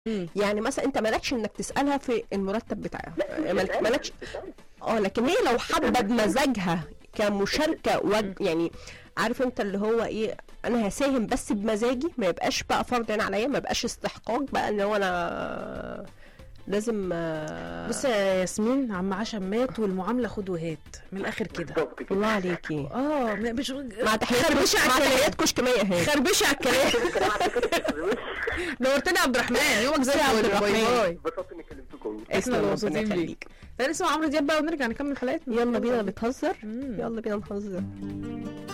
مم. يعني مثلا انت مالكش انك تسالها في المرتب بتاعها مالك- مالكش اه لكن هي لو حابه بمزاجها كمشاركه وج... يعني عارف انت اللي هو ايه انا هساهم بس بمزاجي ما يبقاش بقى فرض عين عليا ما يبقاش استحقاق بقى ان هو انا لازم آه، بص يا ياسمين عم عشان مات والمعامله خد وهات من الاخر كده بالظبط كده الله عليكي اه م- مش مع تحيات خربشي على مع الكلام تحيات كشك مية اهي خربشي على الكلام الكلام على فكرة نورتني يا عبد الرحمن يومك زي يا عبد الفل باي الرحمن. باي انبسطت اني كلمتكم احنا تسلم، اللي ربنا مبسوطين يخليك. بيك تعالى نسمع عمرو دياب بقى ونرجع نكمل حلقتنا يلا بينا بتهزر مم. يلا بينا نهزر